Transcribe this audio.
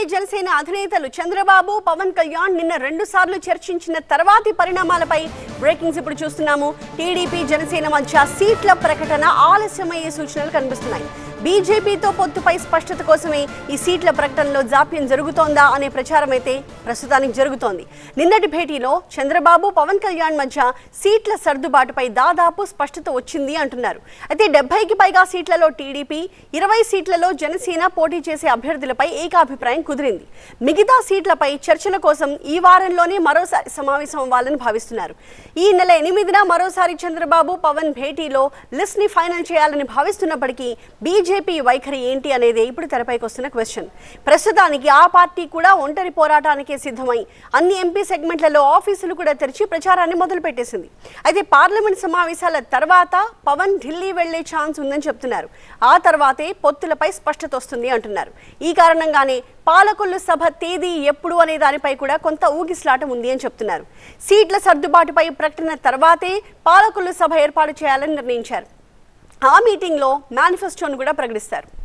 జనసేన అధినేతలు చంద్రబాబు పవన్ కళ్యాణ్ నిన్న రెండు సార్లు చర్చించిన తర్వాతి పరిణామాలపై బ్రేకింగ్స్ ఇప్పుడు చూస్తున్నాము టీడీపీ జనసేన మధ్య సీట్ల ప్రకటన ఆలస్యమయ్యే సూచనలు కనిపిస్తున్నాయి బీజేపీతో పొత్తుపై స్పష్టత కోసమే ఈ సీట్ల ప్రకటనలో జాప్యం జరుగుతోందా అనే ప్రచారం అయితే ప్రస్తుతానికి జరుగుతోంది నిన్నటి భేటీలో చంద్రబాబు పవన్ కళ్యాణ్ మధ్య సీట్ల సర్దుబాటుపై దాదాపు స్పష్టత వచ్చింది అంటున్నారు అయితే డెబ్బైకి పైగా సీట్లలో టీడీపీ ఇరవై సీట్లలో జనసేన పోటీ చేసే అభ్యర్థులపై ఏకాభిప్రాయం కుదిరింది మిగతా సీట్లపై చర్చల కోసం ఈ వారంలోనే మరోసారి సమావేశం అవ్వాలని భావిస్తున్నారు ఈ నెల ఎనిమిదిన మరోసారి చంద్రబాబు పవన్ భేటీలో లిస్ట్ ని ఫైనల్ చేయాలని భావిస్తున్నప్పటికీ బీజేపీ వైఖరి ఏంటి అనేది ఇప్పుడు తెరపైకి వస్తున్న క్వశ్చన్ ప్రస్తుతానికి ఆ పార్టీ కూడా ఒంటరి పోరాటానికే సిద్ధమై అన్ని ఎంపీ సెగ్మెంట్లలో ఆఫీసులు కూడా తెరిచి ప్రచారాన్ని మొదలుపెట్టేసింది అయితే పార్లమెంట్ సమావేశాల తర్వాత పవన్ ఢిల్లీ వెళ్లే ఛాన్స్ ఉందని చెప్తున్నారు ఆ తర్వాతే పొత్తులపై స్పష్టత వస్తుంది అంటున్నారు ఈ కారణంగానే పాలకొల్లు సభ తేదీ ఎప్పుడు అనే దానిపై కూడా కొంత ఊగిసలాట ఉంది అని చెప్తున్నారు సీట్ల సర్దుబాటుపై ప్రకటన తర్వాతే పాలకొల్లు సభ ఏర్పాటు చేయాలని నిర్ణయించారు ఆ మీటింగ్లో మేనిఫెస్టోను కూడా ప్రకటిస్తారు